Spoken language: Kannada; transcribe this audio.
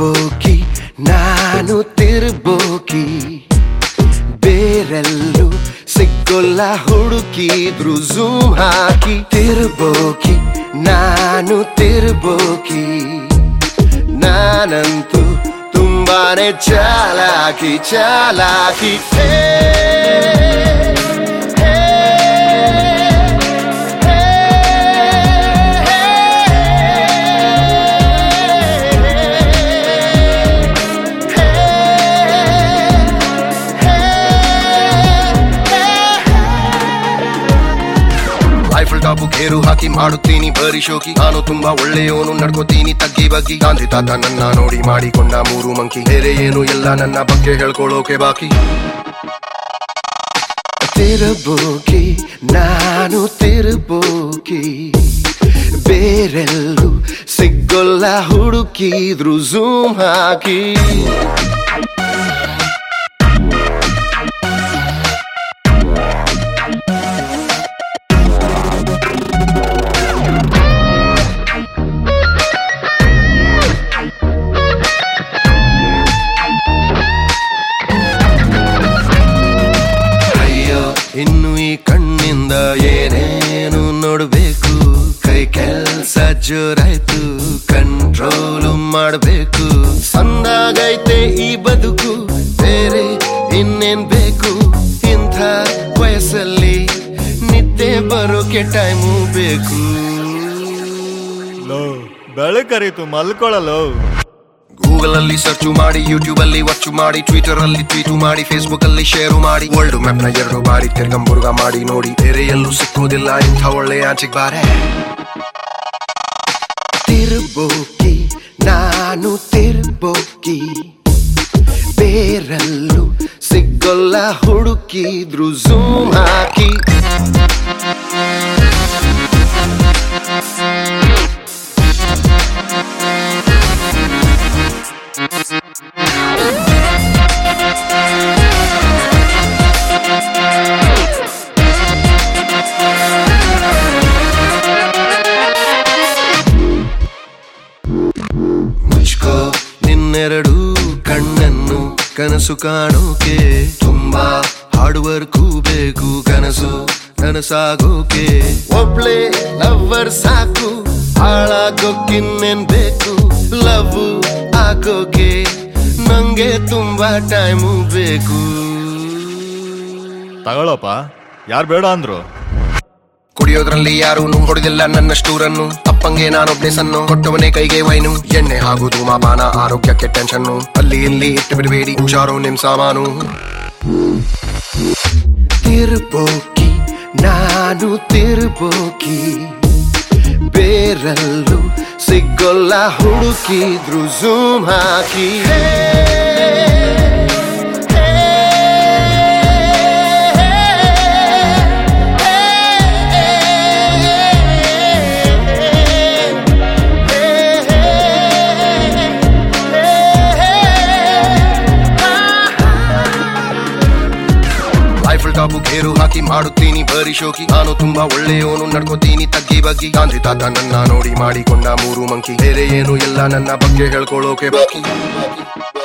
ತಿರುಬೋಕಿ ನಾನು ತಿರುಬೋಕಿ ಬೇರೆಲ್ಲೂ ಸಿಕ್ಕೊಲ್ಲ ಹುಡುಕಿದ್ರು ಝೂಮ್ ಹಾಕಿ ತಿರುಬೋಕಿ ನಾನು ತಿರುಬೋಕಿ ನಾನಂತೂ ತುಂಬಾನೇ ಚಾಲಾಕಿ ಚಾಲಾಕಿ ಹೇ, ಹೇ, ಹೇ, ಐಫಲ್ ಟಾಪು ಗೇರು ಹಾಕಿ ಮಾಡುತ್ತೀನಿ ಬರಿ ಶೋಕಿ ನಾನು ತುಂಬಾ ಒಳ್ಳೆಯವನು ನಡ್ಕೋತೀನಿ ತಗ್ಗಿ ಬಗ್ಗಿ ಗಾಂಧಿ ತಾತ ನನ್ನ ನೋಡಿ ಮಾಡಿಕೊಂಡ ಮೂರು ಮಂಕಿ ಬೇರೆ ಏನು ಎಲ್ಲ ನನ್ನ ಬಗ್ಗೆ ಹೇಳ್ಕೊಳ್ಳೋಕೆ ಬಾಕಿ ತಿರುಬೋಕಿ ನಾನು ತಿರುಬೋಕಿ ಬೇರೆಲ್ಲೂ ಸಿಗ್ಗೊಲ್ಲ ಹುಡುಕಿದ್ರು ಝೂಮ್ ಹಾಕಿ ಅಯ್ಯೋ ಇನ್ನು ಈ ಕಣ್ಣಿಂದ ಏನೇನು ನೋಡ್ಬೇಕು ಕೈ ಕೆಲ್ಸ ಜೋರಾಯ್ತು ಕಂಟ್ರೋಲು ಮಾಡ್ಬೇಕು ಸಂದಾಗೈತೆ ಈ ಬದುಕು ಬೇರೆ ಇನ್ನೇನ್ ಬೇಕು ಇಂಥ ವಯಸ್ಸಲ್ಲಿ ನಿದ್ದೆ ಬರೋಕೆ ಟೈಮು ಬೇಕು ಲೋ ಬೆಳಕರಿತು ಮಲ್ಕೊಳ್ಳಲು ಗೂಗಲ್ ಅಲ್ಲಿ ಸರ್ಚ್ ಮಾಡಿ ಯೂಟ್ಯೂಬ್ ಅಲ್ಲಿ ವಾಚ್ ಮಾಡಿ ಟ್ವಿಟರ್ ಅಲ್ಲಿ ಟ್ವೀಟ್ ಮಾಡಿ ಫೇಸ್ಬುಕ್ ಅಲ್ಲಿ ಶೇರ್ ಮಾಡಿ ವರ್ಲ್ಡ್ ಮ್ಯಾಪ್ ನ ಎರಡು ಬಾರಿ ತಿರ್ಗಂಬುರ್ಗ ಮಾಡಿ ನೋಡಿ ಬೇರೆ ಎಲ್ಲೂ ಸಿಕ್ಕೋದಿಲ್ಲ ಇಂಥ ಒಳ್ಳೆ ಆಚೆಗೆ ಬಾರೆ ತಿರುಬೋಕಿ ನಾನು ತಿರುಬೋಕಿ ಬೇರಲ್ಲೂ ಸಿಗ್ಗೊಲ್ಲ ಹುಡುಕಿದ್ರು ಝೂಮ್ ಹಾಕಿ ಮುಚ್ಕೋ ನಿನ್ನೆರಡು ಕಣ್ಣನ್ನು ಕನಸು ಕಾಣೋಕೆ ತುಂಬಾ ಹಾರ್ಡ್ ವರ್ಕು ಬೇಕು ಕನಸು ನನಸಾಗೋಕೆ ಒಬ್ಳೆ ಲವ್ವರ್ ಸಾಕು ಹಾಳಾಗೋಕಿನ್ನೇನ್ ಬೇಕು ಲವ್ ಆಗೋಕೆ ನಂಗೆ ತುಂಬಾ ಟೈಮು ಬೇಕು ತಗೊಳಪ್ಪ ಯಾರು ಬೇಡ ಅಂದ್ರು ಕುಡಿಯೋದ್ರಲ್ಲಿ ಯಾರು ಹೊಡೆದಿಲ್ಲ ನನ್ನ ಸ್ಟೂರನ್ನು ಅಪ್ಪಂಗೆ ನಾನೊಬ್ನೇ ಸನ್ನು ಕೊಟ್ಟವನೇ ಕೈಗೆ ವೈನು ಎಣ್ಣೆ ಹಾಗೂ ಧೂಮಪಾನ ಆರೋಗ್ಯಕ್ಕೆ ಟೆನ್ಷನ್ನು ಅಲ್ಲಿ ಇಲ್ಲಿ ಇಟ್ಟು ಬಿಡಬೇಡಿ ಹುಷಾರು ನಿಮ್ ಸಾಮಾನು ತಿರುಬೋಕಿ ನಾನು ತಿರುಬೋಕಿ ಬೇರಲ್ಲೂ ಸಿಗ್ಗೊಲ್ಲ ಹುಡುಕಿದ್ರು ಝೂಮ್ ಹಾಕಿ hey, hey, Eiffel top gear ಹಾಕಿ ಮಾಡುತ್ತೀನಿ ಬರಿ ಶೋಕಿ ನಾನು ತುಂಬಾ ಒಳ್ಳೆಯವನು ನಡ್ಕೋತೀನಿ ತಗ್ಗಿ ಬಗ್ಗಿ ಗಾಂಧಿ ತಾತ ನನ್ನ ನೋಡಿ ಮಾಡಿಕೊಂಡ ಮೂರು ಮಂಕಿ ಬೇರೆ ಏನು ಎಲ್ಲ ನನ್ನ ಬಗ್ಗೆ ಹೇಳ್ಕೊಳ್ಳೋಕೆ ಬಾಕಿ